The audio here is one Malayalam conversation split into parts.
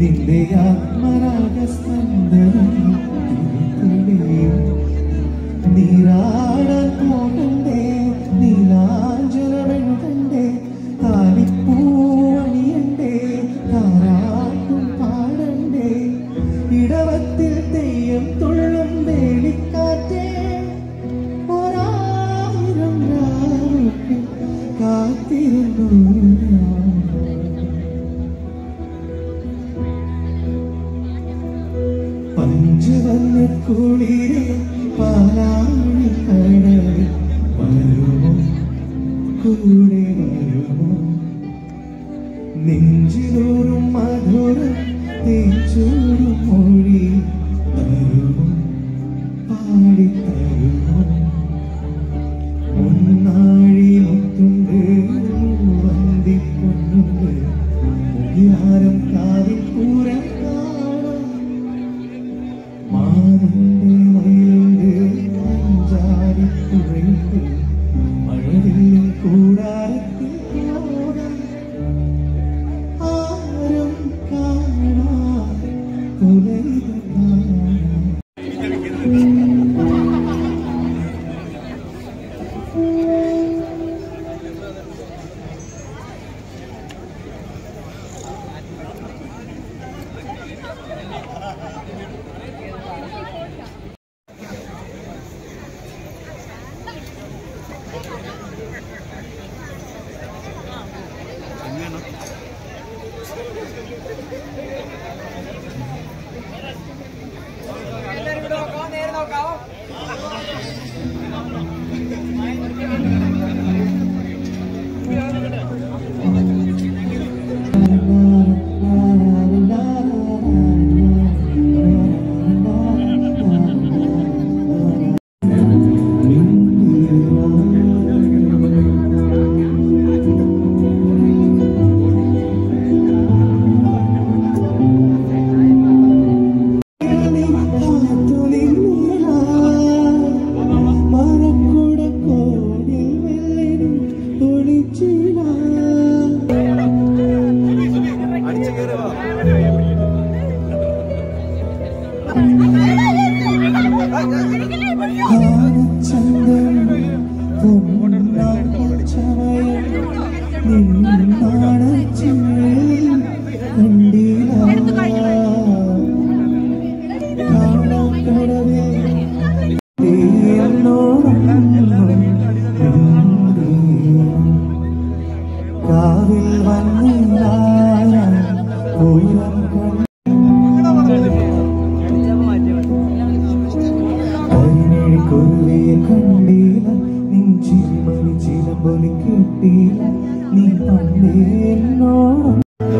നിന്റെ ആത്മരാഗസ്പന്ദനം തിരിതെളിയും. നീരാടാൻ പോകണ്ടേ നീലാഞ്ചലമെഴുതണ്ടേ താലിപ്പൂവണിയണ്ടേ താരാട്ടും പാടണ്ടേ ഇടവത്തിൽ തെയ്യം തുള്ളും വേലിക്കാറ്റേ ഒരായിരം രാവുകൾ കാത്തിരുന്നു ഞാൻ പഞ്ചവന്ന കുളിരെ പാലാഴി കടലിൽ വരുമോ കൂടെ വരുമോ നെഞ്ചിലൂറും മധുരം തേച്ചൂറും മൊഴി തരുമോ പാടി തരുമോ ഒന്നാഴി മുത്തുണ്ട് വന്ദിപ്പൊന്നുണ്ട് മുടിയാരം കാവിൽ പൂരം കാണാം മാറിന്റെ മയിലുണ്ട് അഞ്ചാടിപ്പുഴയുണ്ട് മഴവില്ലിൽ കൂടാരത്തിൽ പോകാം ആരും കാണാ പുലരിത കാണാം മരക്കുട കോണിൽ വെള്ളിടും ഒളിച്ചിടാ കാവിൽ വന്നില്ല ഉയരം പതിനേഴ് കൊരുവിയെ കണ്ടില്ല നിൻ ചിരിമണി ചിലമ്പൊലി കിട്ടിയില്ല നീ പണ്ടേ എന്നോട്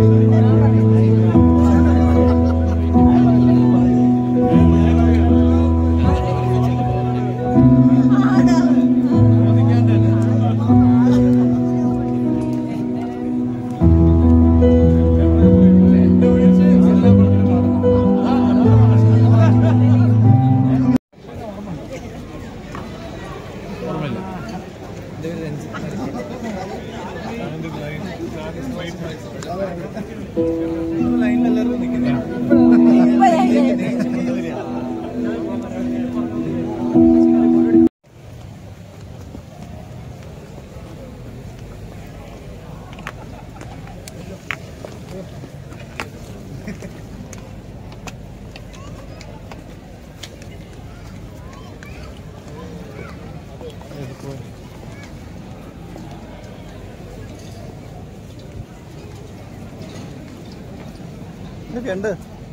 ഇതൊക്കെയുണ്ട്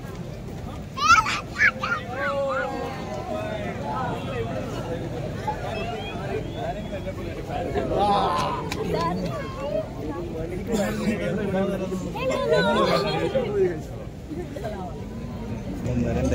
ഒന്ന് രണ്ട്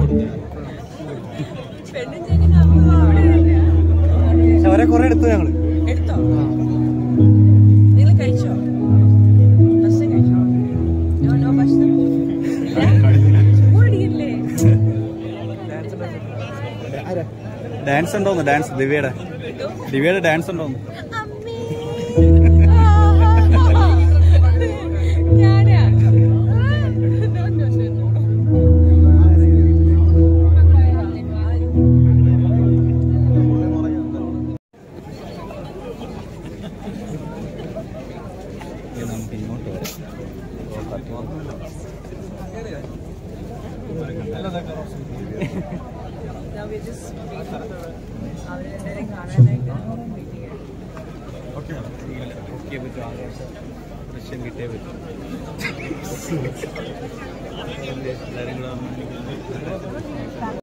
പെണ്ണും ചെക്കനും അമ്മ അവിടെ പക്ഷെ അവരെ കുറെ എടുത്തു ഞങ്ങള് എടുത്തോ നിങ്ങൾ കഴിച്ചോ ഭക്ഷണം കഴിച്ചോ നോ നോ ഭക്ഷണം ഓടിയില്ലേ ഡാൻസ് ഉണ്ടോന്ന് ഡാൻസ് ദിവ്യയുടെ ദിവ്യയുടെ ഡാൻസ് ഉണ്ടോന്ന് അമ്മേ ഞാനാ നോ നോ നോ നമുക്ക് ഇങ്ങോട്ട് വരാം Now we're just waiting. അവരെ രണ്ടുപേരെയും കാണാനായിട്ട് waiting ആണ്. ഓക്കെ പറ്റും ആകാശ ദൃശ്യം കിട്ടിയേ പറ്റും എല്ലാവരും കൂടെ വന്ന്